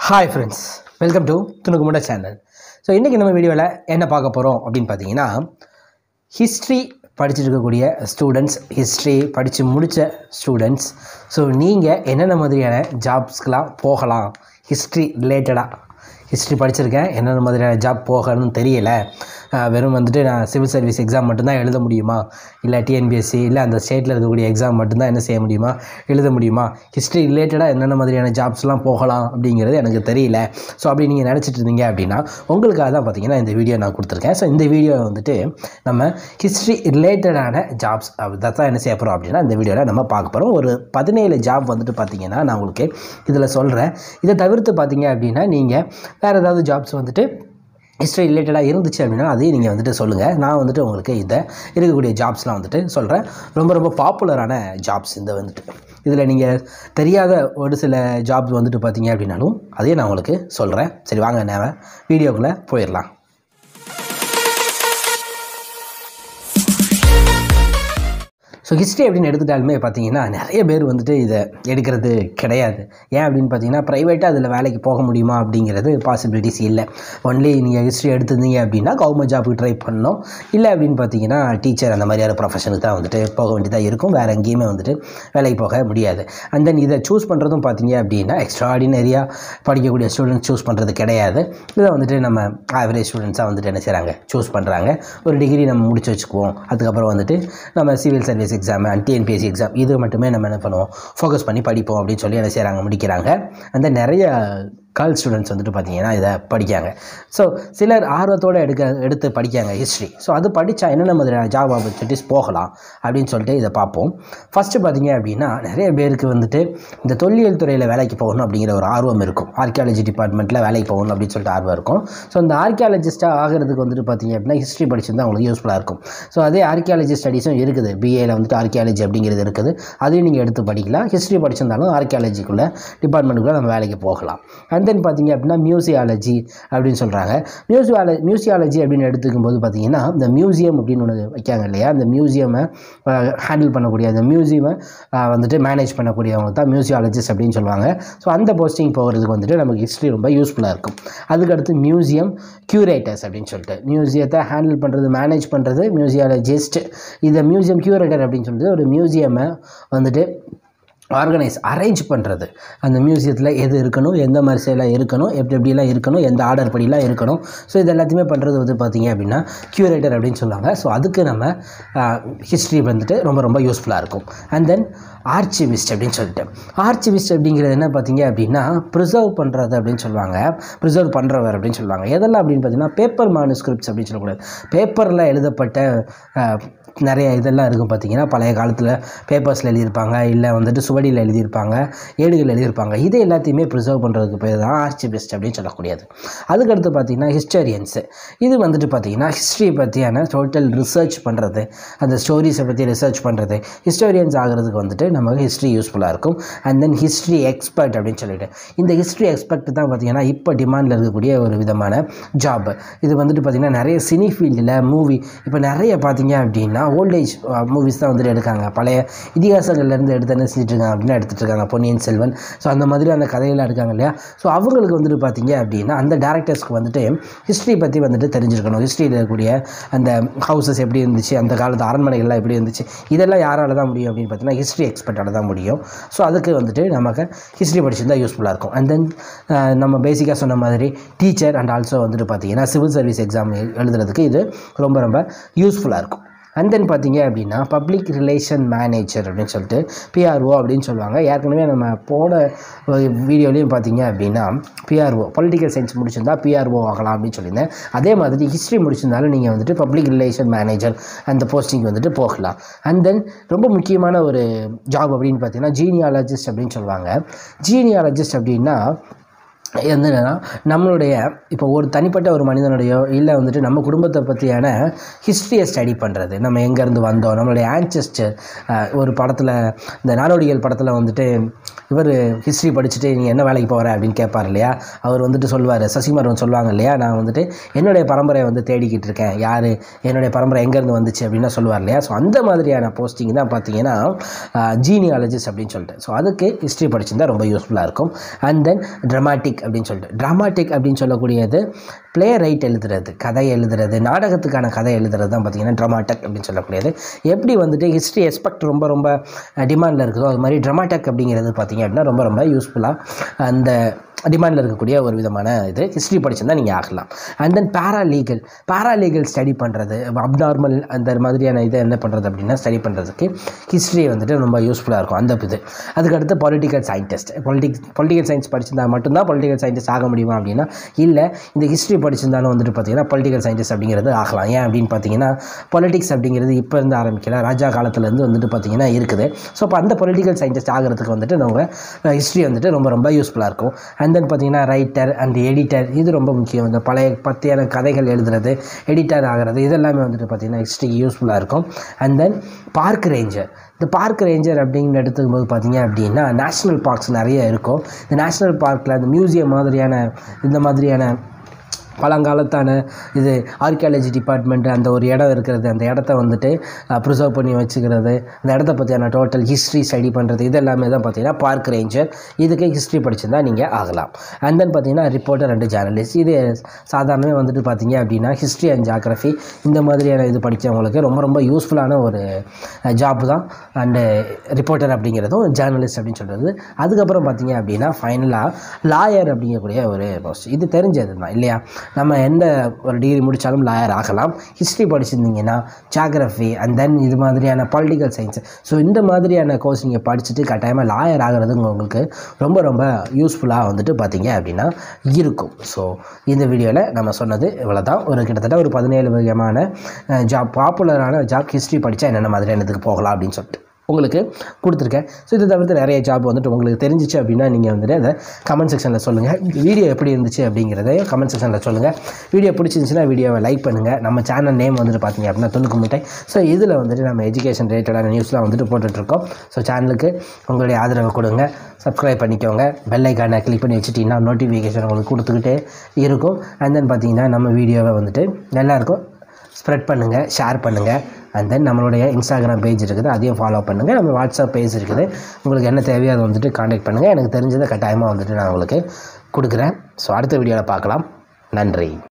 hi friends welcome to துணுக்குமுட channel so இன்றைக்கி நம்ம வீடியோவில் என்ன பார்க்க போகிறோம் அப்படின்னு பார்த்தீங்கன்னா ஹிஸ்ட்ரி படிச்சுட்டு இருக்கக்கூடிய ஸ்டூடெண்ட்ஸ் ஹிஸ்ட்ரி படித்து முடித்த ஸ்டூடெண்ட்ஸ் ஸோ நீங்கள் என்னென்ன மாதிரியான ஜாப்ஸ்க்கெலாம் போகலாம் ஹிஸ்ட்ரி ரிலேட்டடாக ஹிஸ்ட்ரி படிச்சிருக்கேன் என்னென்ன மாதிரியான ஜாப் போகணும்னு தெரியல அஹ் வெறும் வந்துட்டு நான் சிவில் சர்வீஸ் எக்ஸாம் மட்டும்தான் எழுத முடியுமா இல்லை டிஎன்பிஎஸ்சி இல்லை அந்த ஸ்டேட்டில் இருக்கக்கூடிய எக்ஸாம் மட்டும்தான் என்ன செய்ய முடியுமா எழுத முடியுமா ஹிஸ்ட்ரி ரிலேட்டடாக என்னென்ன மாதிரியான ஜாப்ஸ்லாம் போகலாம் அப்படிங்கிறது எனக்கு தெரியல ஸோ அப்படி நீங்கள் நினச்சிட்டு இருந்தீங்க அப்படின்னா உங்களுக்காக தான் பார்த்தீங்கன்னா இந்த வீடியோ நான் கொடுத்துருக்கேன் ஸோ இந்த வீடியோ வந்துட்டு நம்ம ஹிஸ்ட்ரி ரிலேட்டடான ஜாப்ஸ் தான் என்ன செய்ய போகிறோம் அப்படின்னா இந்த வீடியோவில் நம்ம பார்க்க போகிறோம் ஒரு பதினேழு ஜாப் வந்துட்டு பார்த்தீங்கன்னா நான் உங்களுக்கு இதில் சொல்கிறேன் இதை தவிர்த்து பார்த்தீங்க அப்படின்னா நீங்கள் வேறு ஏதாவது ஜாப்ஸ் வந்துட்டு ஹிஸ்ட்ரி ரிலேட்டடாக இருந்துச்சு அப்படின்னா அதையும் நீங்கள் வந்துட்டு சொல்லுங்கள் நான் வந்துட்டு உங்களுக்கு இதை இருக்கக்கூடிய ஜாப்ஸ்லாம் வந்துட்டு சொல்கிறேன் ரொம்ப ரொம்ப பாப்புலரான ஜாப்ஸ் இந்த வந்துட்டு இதில் நீங்கள் தெரியாத ஒரு சில ஜாப்ஸ் வந்துட்டு பார்த்தீங்க அப்படின்னாலும் அதையும் நான் உங்களுக்கு சொல்கிறேன் சரி வாங்க நேவ வீடியோக்குள்ளே போயிடலாம் ஸோ ஹிஸ்ட்ரி அப்படின்னு எடுத்துட்டாலுமே பார்த்தீங்கன்னா நிறைய பேர் வந்துட்டு இதை எடுக்கிறது கிடையாது ஏன் அப்படின்னு பார்த்தீங்கன்னா ப்ரைவேட்டாக அதில் வேலைக்கு போக முடியுமா அப்படிங்கிறது பாசிபிலிட்டிஸ் இல்லை ஒன்லி நீங்கள் ஹிஸ்ட்ரி எடுத்திருந்தீங்க அப்படின்னா கவர்மெண்ட் ஜாபுக்கு ட்ரை பண்ணணும் இல்லை அப்படின்னு பார்த்தீங்கன்னா டீச்சர் அந்த மாதிரியான ப்ரொஃபஷனுக்கு தான் வந்துட்டு போக வேண்டியதாக இருக்கும் வேறு எங்கேயுமே வந்துட்டு வேலைக்கு போக முடியாது அண்ட் தென் இதை சூஸ் பண்ணுறதும் பார்த்தீங்க அப்படின்னா எக்ஸ்ட்ரா ஆர்டினரியாக படிக்கக்கூடிய ஸ்டூடெண்ட்ஸ் சூஸ் பண்ணுறது கிடையாது இதை வந்துட்டு நம்ம ஆவரேஜ் ஸ்டூடெண்ட்ஸாக வந்துட்டு என்ன செய்கிறாங்க சூஸ் பண்ணுறாங்க ஒரு டிகிரி நம்ம முடிச்சு வச்சுக்குவோம் அதுக்கப்புறம் வந்துட்டு நம்ம civil service exam and TNPSC exam இது மட்டுமே நம்ம என்ன பண்ணுவோம் ஃபோக்கஸ் பண்ணி படிப்போம் அப்படின்னு சொல்லி என்ன செய்கிறாங்க முடிக்கிறாங்க அந்த நிறைய கேர்ள் ஸ்டூடெண்ட்ஸ் வந்துட்டு பார்த்தீங்கன்னா இதை படிக்காங்க ஸோ சிலர் ஆர்வத்தோடு எடுக்க எடுத்து படிக்காங்க ஹிஸ்ட்ரி ஸோ அது படித்தா என்னென்ன மாதிரியான ஜாப் ஆப்பர்ச்சுனிட்டிஸ் போகலாம் அப்படின்னு சொல்லிட்டு இதை பார்ப்போம் ஃபஸ்ட்டு பார்த்தீங்க அப்படின்னா நிறைய பேருக்கு வந்துட்டு இந்த தொல்லியல் துறையில் வேலைக்கு போகணும் அப்படிங்கிற ஒரு ஆர்வம் இருக்கும் ஆர்கியாலஜி டிபார்ட்மெண்ட்டில் வேலைக்கு போகணும் அப்படின்னு சொல்லிட்டு ஆர்வம் இருக்கும் ஸோ இந்த ஆர்கியாலஜிஸ்ட்டாக ஆகிறதுக்கு வந்துட்டு பார்த்தீங்க அப்படின்னா ஹிஸ்ட்ரி படிச்சிருந்தா அவங்களுக்கு யூஸ்ஃபுல்லாக இருக்கும் ஸோ அதே ஆர்கியாலஜி ஸ்டடீஸும் இருக்குது பிஏல வந்துட்டு ஆர்கியாலஜி அப்படிங்கிறது இருக்குது அதையும் நீங்கள் எடுத்து படிக்கலாம் ஹிஸ்ட்ரி படிச்சிருந்தாலும் ஆர்கியாலஜிக்குள்ளே டிபார்ட்மெண்ட்டுக்குள்ளே நம்ம வேலைக்கு போகலாம் அண்ட் தென் பார்த்தீங்க அப்படின்னா மியூசியாலஜி அப்படின்னு சொல்கிறாங்க மியூசியால மியூசியாலஜி அப்படின்னு எடுத்துக்கும் போது பார்த்தீங்கன்னா இந்த மியூசியம் அப்படின்னு ஒன்று வைக்காங்க இல்லையா அந்த மியூசியமை ஹேண்டில் பண்ணக்கூடிய அந்த மியூசியமை வந்துட்டு மேனேஜ் பண்ணக்கூடியவங்க தான் மியூசியாலஜிஸ்ட் அப்படின்னு சொல்லுவாங்க ஸோ அந்த போஸ்டிங் போகிறதுக்கு வந்துட்டு நமக்கு ஹிஸ்ட்ரி ரொம்ப யூஸ்ஃபுல்லாக இருக்கும் அதுக்கடுத்து மியூசியம் க்யூரேட்டர்ஸ் அப்படின்னு சொல்லிட்டு மியூசியத்தை ஹேண்டில் பண்ணுறது மேனேஜ் பண்ணுறது மியூசியாலஜிஸ்ட் இந்த மியூசியம் க்யூரேட்டர் அப்படின்னு சொல்லிட்டு ஒரு மியூசியமை வந்துட்டு ஆர்கனைஸ் அரேஞ்ச் பண்ணுறது அந்த மியூசியத்தில் எது இருக்கணும் எந்த வரிசையில் இருக்கணும் எப்படி எப்படிலாம் இருக்கணும் எந்த ஆர்டர் படிலாம் இருக்கணும் ஸோ இது எல்லாத்தையுமே பண்ணுறது வந்து பார்த்திங்க அப்படின்னா க்யூரேட்டர் அப்படின்னு சொல்லுவாங்க ஸோ அதுக்கு நம்ம ஹிஸ்ட்ரி வந்துட்டு ரொம்ப ரொம்ப யூஸ்ஃபுல்லாக இருக்கும் அண்ட் தென் ஆர்ச்சிவிஸ்ட் அப்படின்னு சொல்லிட்டு ஆர்ச்சிவிஸ்ட் அப்படிங்கிறது என்ன பார்த்தீங்க அப்படின்னா ப்ரிசர்வ் பண்ணுறது அப்படின்னு சொல்லுவாங்க ப்ரிசர்வ் பண்ணுறவர் அப்படின்னு சொல்லுவாங்க எதெல்லாம் அப்படின்னு பார்த்தீங்கன்னா பேப்பர் மானுஸ்கிரிப்ட்ஸ் அப்படின்னு சொல்லக்கூடாது பேப்பரில் எழுதப்பட்ட நிறைய இதெல்லாம் இருக்கும் பார்த்தீங்கன்னா பழைய காலத்தில் பேப்பர்ஸில் எழுதியிருப்பாங்க இல்லை வந்துட்டு சுவடியில் எழுதியிருப்பாங்க ஏடுகள் எழுதியிருப்பாங்க இது எல்லாத்தையுமே ப்ரிசர்வ் பண்ணுறதுக்கு பேர் தான் ஆர்ச்சிபிஸ்ட் அப்படின்னு சொல்லக்கூடியது அதுக்கடுத்து பார்த்திங்கன்னா ஹிஸ்டோரியன்ஸு இது வந்துட்டு பார்த்திங்கன்னா ஹிஸ்ட்ரி பற்றியான டோட்டல் ரிசர்ச் பண்ணுறது அந்த ஸ்டோரிஸை பற்றி ரிசர்ச் பண்ணுறது ஹிஸ்டோரியன்ஸ் ஆகிறதுக்கு வந்துட்டு நமக்கு ஹிஸ்ட்ரி யூஸ்ஃபுல்லாக இருக்கும் அண்ட் தென் ஹிஸ்ட்ரி எக்ஸ்பர்ட் அப்படின்னு சொல்லிட்டு இந்த ஹிஸ்ட்ரி எக்ஸ்பர்ட் தான் பார்த்திங்கன்னா இப்போ டிமாண்டில் இருக்கக்கூடிய ஒரு விதமான ஜாப் இது வந்துட்டு பார்த்திங்கன்னா நிறைய சினி ஃபீல்டில் மூவி இப்போ நிறைய பார்த்தீங்க அப்படின்னா ஓல்டேஜ் மூவிஸ் தான் வந்துட்டு எடுக்காங்க பழைய இதிகாசங்கள்லேருந்து எடுத்து என்ன செஞ்சுட்டு இருக்காங்க அப்படின்னா எடுத்துகிட்டு இருக்காங்க பொன்னியின் செல்வன் ஸோ அந்த மாதிரியான கதைகள்லாம் இருக்காங்க இல்லையா ஸோ அவங்களுக்கு வந்துட்டு பார்த்தீங்க அப்படின்னா அந்த டேரக்டர்ஸ்க்கு வந்துட்டு ஹிஸ்ட்ரி பற்றி வந்துட்டு தெரிஞ்சிருக்கணும் ஹிஸ்ட்ரியில் இருக்கக்கூடிய அந்த ஹவுசஸ் எப்படி இருந்துச்சு அந்த காலத்து அரண்மனைகள்லாம் எப்படி இருந்துச்சு இதெல்லாம் யாரால தான் முடியும் அப்படின்னு பார்த்தீங்கன்னா ஹிஸ்ட்ரி எக்ஸ்பர்ட்டால தான் முடியும் ஸோ அதுக்கு வந்துட்டு நமக்கு ஹிஸ்ட்ரி படிச்சிருந்தா யூஸ்ஃபுல்லாக இருக்கும் அண்ட் தென் நம்ம பேசிக்காக சொன்ன மாதிரி டீச்சர் அண்ட் ஆல்சோ வந்துட்டு பார்த்தீங்கன்னா சிவில் சர்வீஸ் எக்ஸாம் எழுதுறதுக்கு இது ரொம்ப ரொம்ப யூஸ்ஃபுல்லாக இருக்கும் அண்ட் தென் பார்த்தீங்க அப்படின்னா பப்ளிக் ரிலேஷன் மேனேஜர் அப்படின்னு சொல்லிட்டு பிஆர்ஓ அப்படின்னு சொல்லுவாங்க ஏற்கனவே நம்ம போன வீடியோலையும் பார்த்தீங்க அப்படின்னா பிஆர்ஓ பொலிட்டிக்கல் சயின்ஸ் முடிச்சிருந்தா பிஆர்ஓ ஆகலாம் அப்படின்னு சொல்லியிருந்தேன் அதே மாதிரி ஹிஸ்ட்ரி முடிச்சிருந்தாலும் நீங்கள் வந்துட்டு பப்ளிக் ரிலேஷன் மேனேஜர் அந்த போஸ்டிங் வந்துட்டு போகலாம் அண்ட் தென் ரொம்ப முக்கியமான ஒரு ஜாப் அப்படின்னு பார்த்தீங்கன்னா ஜீனியாலஜிஸ்ட் அப்படின்னு சொல்லுவாங்க ஜீனியாலஜிஸ்ட் அப்படின்னா என்னென்னா நம்மளுடைய இப்போ ஒரு தனிப்பட்ட ஒரு மனிதனுடையோ இல்லை வந்துட்டு நம்ம குடும்பத்தை பற்றியான ஹிஸ்ட்ரியை ஸ்டடி பண்ணுறது நம்ம எங்கேருந்து வந்தோம் நம்மளுடைய ஆன்சஸ்டர் ஒரு படத்தில் இந்த நாடோடிகள் படத்தில் வந்துட்டு இவர் ஹிஸ்ட்ரி படிச்சுட்டு நீ என்ன வேலைக்கு போகிற அப்படின்னு கேட்பார் இல்லையா அவர் வந்துட்டு சொல்லுவார் சசிகுமாரன் சொல்லுவாங்க இல்லையா நான் வந்துட்டு என்னுடைய பரம்பரையை வந்து தேடிக்கிட்டு இருக்கேன் யார் என்னுடைய பரம்பரை எங்கேருந்து வந்துச்சு அப்படின்னா சொல்லுவார் இல்லையா ஸோ அந்த மாதிரியான போஸ்டிங் தான் பார்த்தீங்கன்னா ஜீனியாலஜிஸ்ட் அப்படின்னு சொல்லிட்டு ஸோ அதுக்கு ஹிஸ்ட்ரி படிச்சிருந்தா ரொம்ப யூஸ்ஃபுல்லாக இருக்கும் அண்ட் தென் ட்ரமாட்டிக் அப்படின்னு சொல்லிட்டு ட்ராமாட்டிக் அப்படின்னு சொல்லக்கூடியது ப்ளே ரைட் எழுதுறது கதை எழுதுறது நாடகத்துக்கான கதை எழுதுறது தான் பார்த்தீங்கன்னா ட்ராமாட்டிக் அப்படின்னு சொல்லக்கூடியது எப்படி வந்துட்டு ஹிஸ்ட்ரி எஸ்பெக்ட் ரொம்ப ரொம்ப டிமாண்டில் இருக்குதோ அது மாதிரி ட்ராமாட்டிக் அப்படிங்கிறது பார்த்தீங்க அப்படின்னா ரொம்ப ரொம்ப யூஸ்ஃபுல்லாக அந்த டிமாண்டில் இருக்கக்கூடிய ஒரு விதமான இது ஹிஸ்ட்ரி படிச்சிருந்தா நீங்கள் ஆகலாம் and then paralegal paralegal study பண்ணுறது அப்நார்மல் அந்த மாதிரியான இதை என்ன பண்ணுறது அப்படின்னா ஸ்டடி பண்ணுறதுக்கு ஹிஸ்ட்ரி வந்துட்டு ரொம்ப யூஸ்ஃபுல்லாக இருக்கும் அந்த இது அதுக்கடுத்து political scientist politics political science படிச்சிருந்தா மட்டும்தான் பொலிட்டிக்கல் சயின்டிஸ்ட் ஆக முடியுமா அப்படின்னா இல்லை இந்த ஹிஸ்ட்ரி படிச்சிருந்தாலும் வந்துட்டு பார்த்தீங்கன்னா பொலிட்டிக்கல் சயின்டிஸ்ட் அப்படிங்கிறது ஆகலாம் ஏன் அப்படின்னு பார்த்தீங்கன்னா பொலிட்டிக்ஸ் அப்படிங்கிறது இப்போ இருந்து ஆரம்பிக்கல ராஜா காலத்துலேருந்து வந்துட்டு பார்த்தீங்கன்னா இருக்குது ஸோ அப்போ அந்த பொலிட்டிக்கல் சயின்டிஸ்ட் ஆகிறதுக்கு வந்துட்டு நம்ம ஹிஸ்ட்ரி வந்துட்டு ரொம்ப ரொம்ப யூஸ்ஃபுல்லாக இருக்கும் அண்ட் தென் பார்த்தீங்கன்னா ரைட்டர் அண்ட் எடிட்டர் இது ரொம்ப முக்கியம் இந்த பழைய பற்றியான கதைகள் எழுதுறது எடிட்டர் ஆகிறது இதெல்லாமே வந்துட்டு பார்த்தீங்கன்னா ஹிஸ்ட்ரிக்கு யூஸ்ஃபுல்லாக இருக்கும் அண்ட் தென் பார்க் ரேஞ்சர் இந்த பார்க் ரேஞ்சர் அப்படின்னு எடுத்துக்கும்போது பார்த்தீங்க அப்படின்னா நேஷ்னல் பார்க்ஸ் நிறைய இருக்கும் இந்த நேஷ்னல் பார்க்கில் அந்த மியூசியம் மாதிரியான இந்த மாதிரியான பழங்காலத்தான இது ஆர்கியாலஜி டிபார்ட்மெண்ட் அந்த ஒரு இடம் இருக்கிறது அந்த இடத்த வந்துட்டு ப்ரிசர்வ் பண்ணி வச்சுக்கிறது அந்த இடத்த பற்றியான டோட்டல் ஹிஸ்ட்ரி ஸ்டடி பண்ணுறது இது எல்லாமே தான் பார்த்தீங்கன்னா பார்க் ரேஞ்சர் இதுக்கு ஹிஸ்ட்ரி படிச்சிருந்தா நீங்கள் ஆகலாம் அண்ட் தென் பார்த்தீங்கன்னா ரிப்போர்ட்டர் அண்ட் ஜேர்னலிஸ்ட் இது சாதாரணமே வந்துட்டு பார்த்தீங்க அப்படின்னா ஹிஸ்ட்ரி அண்ட் ஜாகிரஃபி இந்த மாதிரியான இது படித்தவங்களுக்கு ரொம்ப ரொம்ப யூஸ்ஃபுல்லான ஒரு ஜாப் தான் அண்டு ரிப்போர்ட்டர் அப்படிங்கிறதும் ஜேர்னலிஸ்ட் அப்படின்னு சொல்கிறது அதுக்கப்புறம் பார்த்தீங்க அப்படின்னா ஃபைனலாக லாயர் அப்படிங்கக்கூடிய ஒரு போஸ்ட் இது தெரிஞ்சது தான் இல்லையா நம்ம எந்த ஒரு டிகிரி முடித்தாலும் லாயர் ஆகலாம் ஹிஸ்ட்ரி படிச்சிருந்தீங்கன்னா ஜாகிரஃபி அண்ட் தென் இது மாதிரியான பொலிட்டிக்கல் சயின்ஸ் ஸோ இந்த மாதிரியான கோர்ஸ் நீங்கள் படிச்சுட்டு கட்டாயமாக லாயர் ஆகிறது உங்களுக்கு ரொம்ப ரொம்ப யூஸ்ஃபுல்லாக வந்துட்டு பார்த்தீங்க அப்படின்னா இருக்கும் ஸோ இந்த வீடியோவில் நம்ம சொன்னது இவ்வளோ தான் ஒரு கிட்டத்தட்ட ஒரு பதினேழு விதமான ஜாப் பாப்புலரான ஜாப் ஹிஸ்ட்ரி படித்தா என்னென்ன மாதிரியான இதுக்கு போகலாம் அப்படின்னு சொல்லிட்டு உங்களுக்கு கொடுத்துருக்கேன் ஸோ இது தவிர்த்து நிறைய ஜாப் வந்துட்டு உங்களுக்கு தெரிஞ்சிச்சு அப்படின்னா நீங்கள் வந்துட்டு அதை கமெண்ட் செக்ஷனில் சொல்லுங்கள் வீடியோ எப்படி இருந்துச்சு அப்படிங்கிறதையும் கமெண்ட் செக்ஷனில் சொல்லுங்கள் வீடியோ பிடிச்சிருந்துச்சுன்னா வீடியோவை லைக் பண்ணுங்கள் நம்ம சேனல் நேம் வந்துட்டு பார்த்தீங்க அப்படின்னா துணுக்கு முட்டை ஸோ இதில் வந்துட்டு நம்ம எஜுகேஷன் ரிலேட்டடான நியூஸ்லாம் வந்துட்டு போட்டுட்ருக்கோம் ஸோ சேனலுக்கு உங்களுடைய ஆதரவு கொடுங்க சப்ஸ்கிரைப் பண்ணிக்கோங்க பெல் ஐக்கானை கிளிக் பண்ணி வச்சுட்டிங்கன்னா நோட்டிஃபிகேஷன் உங்களுக்கு கொடுத்துக்கிட்டே இருக்கும் அண்ட் தென் பார்த்தீங்கன்னா நம்ம வீடியோவை வந்துட்டு எல்லாருக்கும் ஸ்ப்ரெட் பண்ணுங்கள் ஷேர் பண்ணுங்கள் அண்ட் தென் நம்மளுடைய இன்ஸ்டாகிராம் பேஜ் இருக்குது அதையும் ஃபாலோ பண்ணுங்கள் நம்ம வாட்ஸ்அப் பேஜ் இருக்குது உங்களுக்கு என்ன தேவையோ அதை வந்துட்டு காண்டாக்ட் பண்ணுங்கள் எனக்கு தெரிஞ்சதை கட்டாயமாக வந்துட்டு நான் உங்களுக்கு கொடுக்குறேன் ஸோ அடுத்த வீடியோவில் பார்க்கலாம் நன்றி